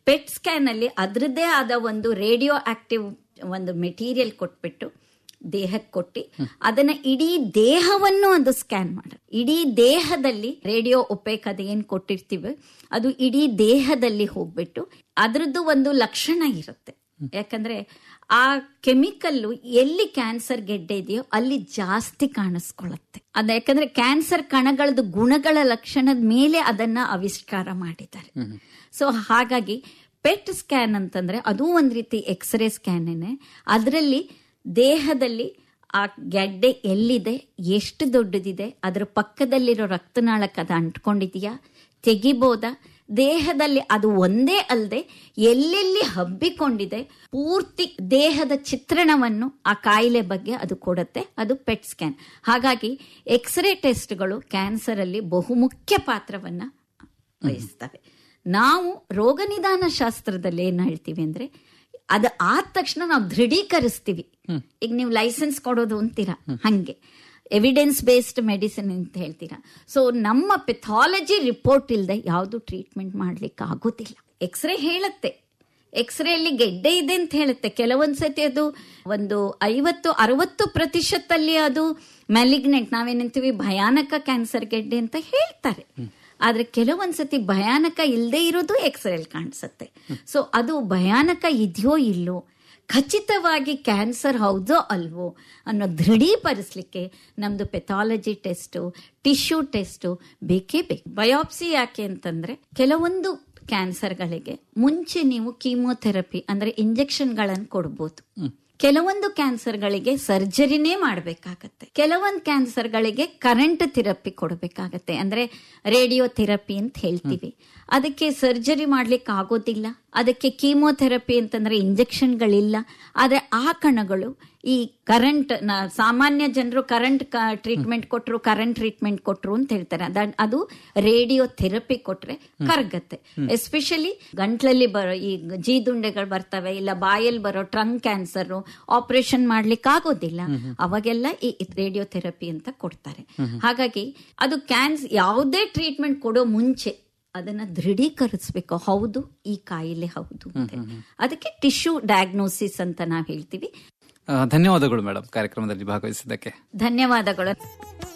Pet scan ಅಲ್ಲಿ ಅದರದ್ದೇ ಆದ ಒಂದು ರೇಡಿಯೋ ಆಕ್ಟಿವ್ ಒಂದು ಮೆಟೀರಿಯಲ್ ಕೊಟ್ಬಿಟ್ಟು ದೇಹಕ್ಕೆ ಕೊಟ್ಟು ಅದನ್ನ ಇಡೀ ದೇಹವನ್ನು ಅದು ಸ್ಕ್ಯಾನ್ ಮಾಡ ಇಡೀ ದೇಹದಲ್ಲಿ ರೇಡಿಯೋ ಒಪೇಕ್ ಅದು ಏನ್ ಕೊಟ್ಟಿರ್ತೀವಿ ಅದು ಇಡೀ ದೇಹದಲ್ಲಿ ಹೋಗ್ಬಿಟ್ಟು ಅದ್ರದ್ದು ಒಂದು ಲಕ್ಷಣ ಇರುತ್ತೆ ಯಾಕಂದ್ರೆ ಆ ಕೆಮಿಕಲ್ಲು ಎಲ್ಲಿ ಕ್ಯಾನ್ಸರ್ ಗೆಡ್ಡೆ ಇದೆಯೋ ಅಲ್ಲಿ ಜಾಸ್ತಿ ಕಾಣಿಸ್ಕೊಳ್ಳುತ್ತೆ ಅದ ಯಾಕಂದ್ರೆ ಕ್ಯಾನ್ಸರ್ ಕಣಗಳದ್ದು ಗುಣಗಳ ಲಕ್ಷಣದ ಮೇಲೆ ಅದನ್ನ ಆವಿಷ್ಕಾರ ಮಾಡಿದ್ದಾರೆ ಸೊ ಹಾಗಾಗಿ ಪೆಟ್ ಸ್ಕ್ಯಾನ್ ಅಂತಂದ್ರೆ ಅದು ಒಂದ್ ರೀತಿ ಎಕ್ಸ್ರೇ ಸ್ಕ್ಯಾನೇನೆ ಅದರಲ್ಲಿ ದೇಹದಲ್ಲಿ ಆ ಗೆಡ್ಡೆ ಎಲ್ಲಿದೆ ಎಷ್ಟು ದೊಡ್ಡದಿದೆ ಅದರ ಪಕ್ಕದಲ್ಲಿರೋ ರಕ್ತನಾಳಕ್ಕೆ ಅದು ಅಂಟ್ಕೊಂಡಿದೆಯಾ ತೆಗಿಬೋದಾ ದೇಹದಲ್ಲಿ ಅದು ಒಂದೇ ಅಲ್ಲದೆ ಎಲ್ಲೆಲ್ಲಿ ಹಬ್ಬಿಕೊಂಡಿದೆ ಪೂರ್ತಿ ದೇಹದ ಚಿತ್ರಣವನ್ನು ಆ ಕಾಯಿಲೆ ಬಗ್ಗೆ ಅದು ಕೊಡುತ್ತೆ ಅದು ಪೆಟ್ ಸ್ಕ್ಯಾನ್ ಹಾಗಾಗಿ ಎಕ್ಸ್ರೇ ಟೆಸ್ಟ್ಗಳು ಕ್ಯಾನ್ಸರ್ ಅಲ್ಲಿ ಬಹುಮುಖ್ಯ ಪಾತ್ರವನ್ನ ವಹಿಸ್ತವೆ ನಾವು ರೋಗ ನಿದಾನ ಶಾಸ್ತ್ರದಲ್ಲಿ ಏನ್ ಹೇಳ್ತೀವಿ ಅಂದ್ರೆ ಅದು ಆದ ತಕ್ಷಣ ನಾವು ದೃಢೀಕರಿಸ್ತೀವಿ ಈಗ ನೀವು ಲೈಸೆನ್ಸ್ ಕೊಡೋದು ಅಂತೀರಾ ಹಂಗೆ ಎವಿಡೆನ್ಸ್ ಬೇಸ್ಡ್ ಮೆಡಿಸಿನ್ ಅಂತ ಹೇಳ್ತೀರಾ ಸೊ ನಮ್ಮ ಪೆಥಾಲಜಿ ರಿಪೋರ್ಟ್ ಇಲ್ಲದೆ ಯಾವುದು ಟ್ರೀಟ್ಮೆಂಟ್ ಮಾಡ್ಲಿಕ್ಕೆ ಆಗೋದಿಲ್ಲ ಎಕ್ಸ್ರೇ ಹೇಳುತ್ತೆ ಎಕ್ಸ್ರೇ ಅಲ್ಲಿ ಗೆಡ್ಡೆ ಇದೆ ಅಂತ ಹೇಳುತ್ತೆ ಕೆಲವೊಂದ್ಸತಿ ಅದು ಒಂದು ಐವತ್ತು ಅರವತ್ತು ಪ್ರತಿಶತಲ್ಲಿ ಅದು ಮ್ಯಾಲಿಗ್ನೆಂಟ್ ನಾವೇನಂತೀವಿ ಭಯಾನಕ ಕ್ಯಾನ್ಸರ್ ಗೆಡ್ಡೆ ಅಂತ ಹೇಳ್ತಾರೆ ಆದ್ರೆ ಕೆಲವೊಂದ್ಸತಿ ಭಯಾನಕ ಇಲ್ಲದೆ ಇರೋದು ಎಕ್ಸ್ರೇ ಕಾಣಿಸುತ್ತೆ ಸೊ ಅದು ಭಯಾನಕ ಇದೆಯೋ ಇಲ್ಲೋ ಖಚಿತವಾಗಿ ಕ್ಯಾನ್ಸರ್ ಹೌದೋ ಅಲ್ವೋ ಅನ್ನೋ ದೃಢೀಪಡಿಸ್ಲಿಕ್ಕೆ ನಮ್ದು ಪೆಥಾಲಜಿ ಟೆಸ್ಟು ಟಿಶ್ಯೂ ಟೆಸ್ಟು ಬೇಕೇ ಬೇಕು ಬಯೋಪ್ಸಿ ಯಾಕೆ ಅಂತಂದ್ರೆ ಕೆಲವೊಂದು ಕ್ಯಾನ್ಸರ್ಗಳಿಗೆ ಮುಂಚೆ ನೀವು ಕೀಮೋಥೆರಪಿ ಅಂದ್ರೆ ಇಂಜೆಕ್ಷನ್ಗಳನ್ನು ಕೊಡ್ಬೋದು ಕೆಲವೊಂದು ಕ್ಯಾನ್ಸರ್ಗಳಿಗೆ ಸರ್ಜರಿನೇ ಮಾಡಬೇಕಾಗತ್ತೆ ಕೆಲವೊಂದು ಕ್ಯಾನ್ಸರ್ಗಳಿಗೆ ಕರೆಂಟ್ ಥೆರಪಿ ಕೊಡಬೇಕಾಗತ್ತೆ ಅಂದ್ರೆ ರೇಡಿಯೋ ಥೆರಪಿ ಅಂತ ಹೇಳ್ತೀವಿ ಅದಕ್ಕೆ ಸರ್ಜರಿ ಮಾಡ್ಲಿಕ್ಕೆ ಆಗೋದಿಲ್ಲ ಅದಕ್ಕೆ ಕೀಮೋಥೆರಪಿ ಅಂತಂದ್ರೆ ಇಂಜೆಕ್ಷನ್ಗಳಿಲ್ಲ ಆದ್ರೆ ಆ ಕಣಗಳು ಈ ಕರೆಂಟ್ ಸಾಮಾನ್ಯ ಜನರು ಕರೆಂಟ್ ಟ್ರೀಟ್ಮೆಂಟ್ ಕೊಟ್ಟರು ಕರೆಂಟ್ ಟ್ರೀಟ್ಮೆಂಟ್ ಕೊಟ್ರು ಅಂತ ಹೇಳ್ತಾರೆ ಅದ- ಅದು ರೇಡಿಯೋ ಥೆರಪಿ ಕೊಟ್ರೆ ಕರಗತ್ತೆ ಎಸ್ಪೆಷಲಿ ಗಂಟ್ಲಲ್ಲಿ ಬರೋ ಈ ಜೀದುಂಡೆಗಳು ಬರ್ತವೆ ಇಲ್ಲ ಬಾಯಲ್ಲಿ ಬರೋ ಟ್ರಂಗ್ ಕ್ಯಾನ್ಸರ್ ಆಪರೇಷನ್ ಮಾಡ್ಲಿಕ್ಕೆ ಆಗೋದಿಲ್ಲ ಅವಾಗೆಲ್ಲ ಈ ರೇಡಿಯೋ ಥೆರಪಿ ಅಂತ ಕೊಡ್ತಾರೆ ಹಾಗಾಗಿ ಅದು ಕ್ಯಾನ್ಸ್ ಯಾವುದೇ ಟ್ರೀಟ್ಮೆಂಟ್ ಕೊಡೋ ಮುಂಚೆ ಅದನ್ನ ದೃಢೀಕರಿಸಬೇಕು ಹೌದು ಈ ಕಾಯಿಲೆ ಹೌದು ಅಂತ ಹೇಳಿ. ಅದಕ್ಕೆ ಟಿಶ್ಯೂ ಡಯಾಗ್ನೋಸಿಸ್ ಅಂತ ನಾವು ಹೇಳ್ತೀವಿ ಆ, ಧನ್ಯವಾದಗಳು ಮೇಡಮ್ ಕಾರ್ಯಕ್ರಮದಲ್ಲಿ ಭಾಗವಹಿಸಿದ್ದಕ್ಕೆ ಧನ್ಯವಾದಗಳು